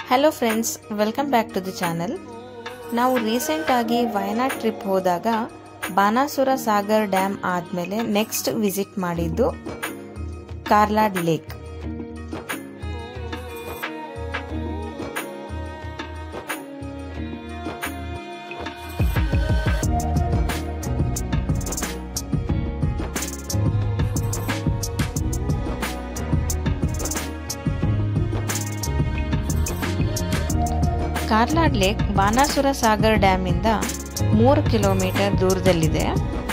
hello friends welcome back to the channel ನಾವು ರೀಸೆಂಟಾಗಿ Wayanad trip ಹೋದಾಗ ಬಾನಾಸುರ ಸಾಗರ್ ಡ್ಯಾಮ್ ಆದಮೇಲೆ ನೆಕ್ಸ್ಟ್ ವಿಸಿಟ್ ಮಾಡಿದ್ದು ಕಾರ್ಲಾಡ್ ಲೇಕ್ ಕಾರ್ಲಾಡ್ ಲೇಕ್ ಬಾನಾಸುರ ಸಾಗರ್ ಡ್ಯಾಮಿಂದ ಮೂರು ಕಿಲೋಮೀಟರ್ ದೂರದಲ್ಲಿದೆ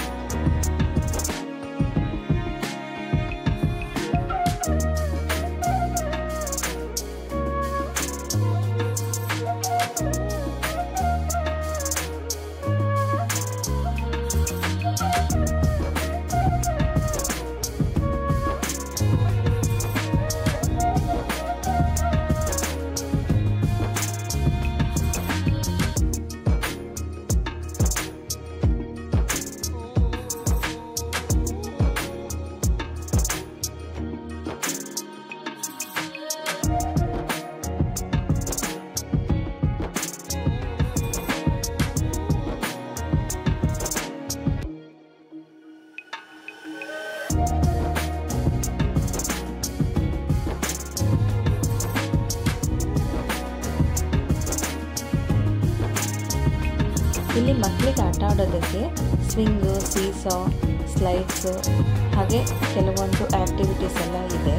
ಇಲ್ಲಿ ಮಕ್ಕಳಿಗೆ ಆಟ ಆಡೋದಕ್ಕೆ ಸ್ವಿಂಗು ಸೀಸಾ ಸ್ಲೈಡ್ಸು ಹಾಗೆ ಕೆಲವೊಂದು ಆ್ಯಕ್ಟಿವಿಟೀಸ್ ಎಲ್ಲ ಇದೆ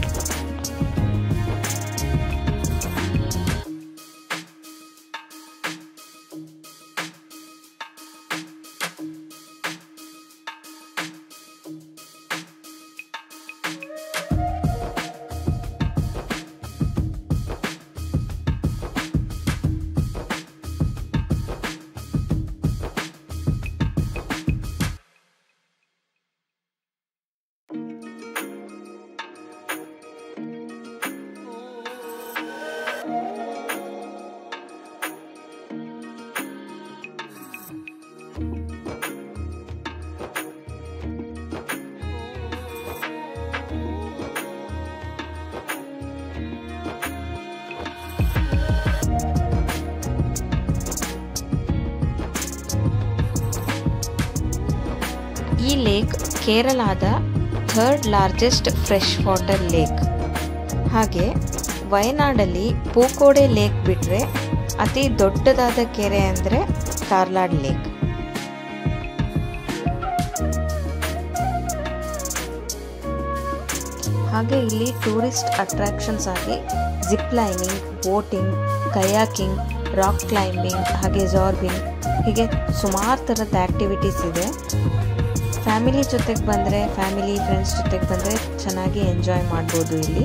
ಈ ಲೇಕ್ ಕೇರಳದ third largest fresh water lake ಹಾಗೆ ವಯನಾಡಲ್ಲಿ ಪೂಕೋಡೆ ಲೇಕ್ ಬಿಟ್ಟರೆ ಅತಿ ದೊಡ್ಡದಾದ ಕೆರೆ ಅಂದರೆ ಕಾರ್ಲಾಡ್ ಲೇಕ್ ಹಾಗೆ ಇಲ್ಲಿ ಟೂರಿಸ್ಟ್ ಅಟ್ರಾಕ್ಷನ್ಸ್ ಆಗಿ zip lining boating kayaking rock climbing ಹಾಗೆ ಜಾರ್ಬಿಂಗ್ ಹೀಗೆ ಸುಮಾರು ಥರದ ಆ್ಯಕ್ಟಿವಿಟೀಸ್ ಇದೆ ಫ್ಯಾಮಿಲಿ ಜೊತೆಗೆ ಬಂದರೆ ಫ್ಯಾಮಿಲಿ ಫ್ರೆಂಡ್ಸ್ ಜೊತೆಗೆ ಬಂದರೆ ಚೆನ್ನಾಗಿ ಎಂಜಾಯ್ ಮಾಡ್ಬೋದು ಇಲ್ಲಿ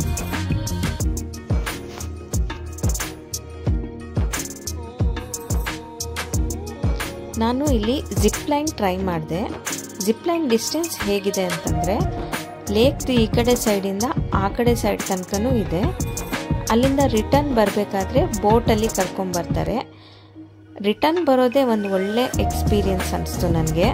ನಾನು ಇಲ್ಲಿ ಜಿಪ್ ಲೈನ್ ಟ್ರೈ ಮಾಡಿದೆ ಜಿಪ್ ಲೈನ್ ಡಿಸ್ಟೆನ್ಸ್ ಹೇಗಿದೆ ಅಂತಂದರೆ ಲೇಕ್ದು ಈ ಕಡೆ ಸೈಡಿಂದ ಆ ಕಡೆ ಸೈಡ್ ತನಕನೂ ಇದೆ ಅಲ್ಲಿಂದ ರಿಟರ್ನ್ ಬರಬೇಕಾದ್ರೆ ಬೋಟಲ್ಲಿ ಕರ್ಕೊಂಬರ್ತಾರೆ ರಿಟರ್ನ್ ಬರೋದೇ ಒಂದು ಒಳ್ಳೆ ಎಕ್ಸ್ಪೀರಿಯನ್ಸ್ ಅನಿಸ್ತು ನನಗೆ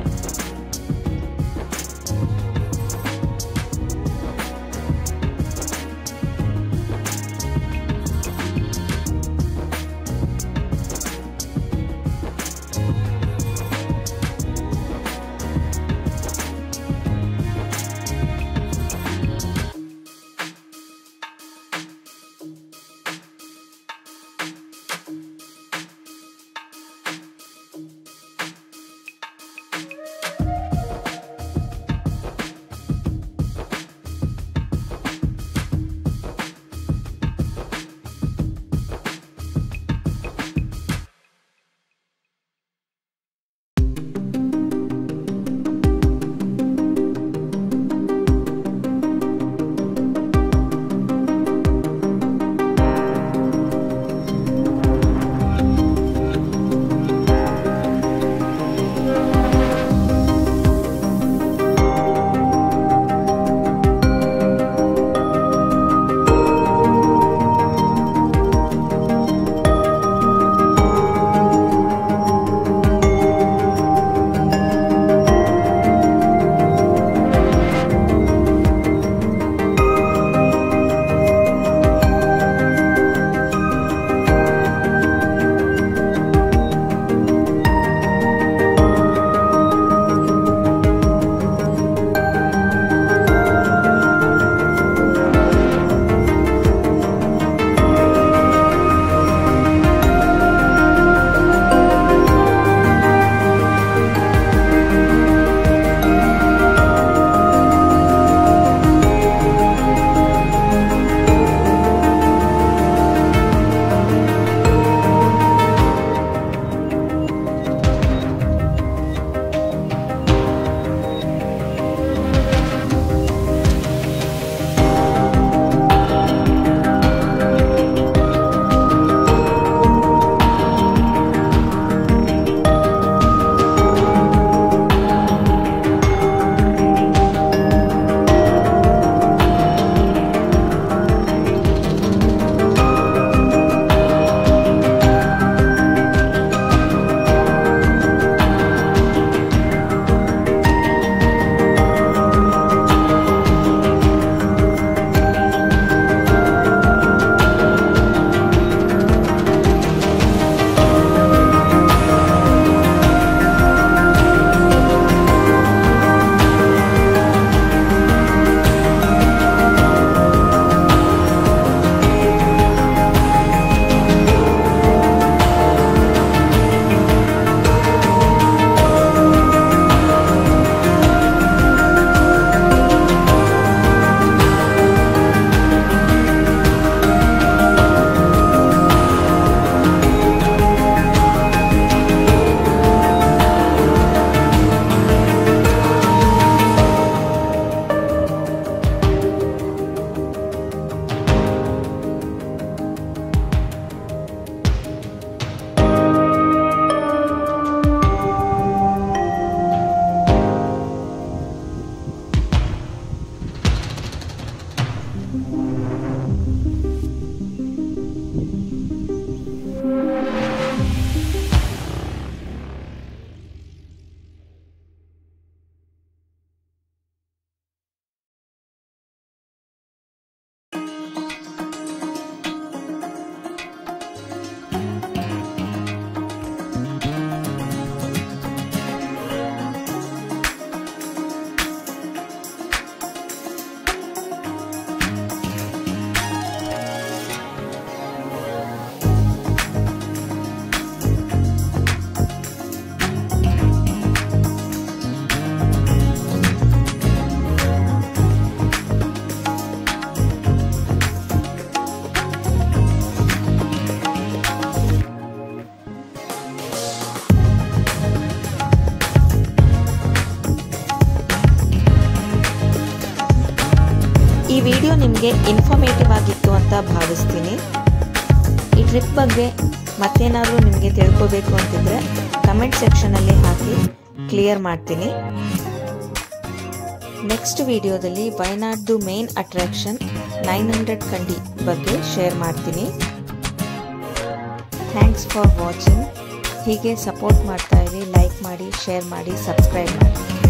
ಈ ವಿಡಿಯೋ ನಿಮಗೆ ಇನ್ಫಾರ್ಮೇಟಿವ್ ಆಗಿತ್ತು ಅಂತ ಭಾವಿಸ್ತೀನಿ ಈ ಟ್ರಿಪ್ ಬಗ್ಗೆ ಮತ್ತೇನಾದರೂ ನಿಮಗೆ ತಿಳ್ಕೋಬೇಕು ಅಂತಿದ್ರೆ ಕಮೆಂಟ್ ಸೆಕ್ಷನಲ್ಲಿ ಹಾಕಿ ಕ್ಲಿಯರ್ ಮಾಡ್ತೀನಿ ನೆಕ್ಸ್ಟ್ ವಿಡಿಯೋದಲ್ಲಿ ವಯನಾಡ್ದು main attraction nine hundred Kandi ಬಗ್ಗೆ ಶೇರ್ ಮಾಡ್ತೀನಿ ಥ್ಯಾಂಕ್ಸ್ ಫಾರ್ ವಾಚಿಂಗ್ ಹೀಗೆ ಸಪೋರ್ಟ್ ಮಾಡ್ತಾ ಇರಿ ಲೈಕ್ ಮಾಡಿ ಶೇರ್ ಮಾಡಿ ಸಬ್ಸ್ಕ್ರೈಬ್ ಮಾಡಿ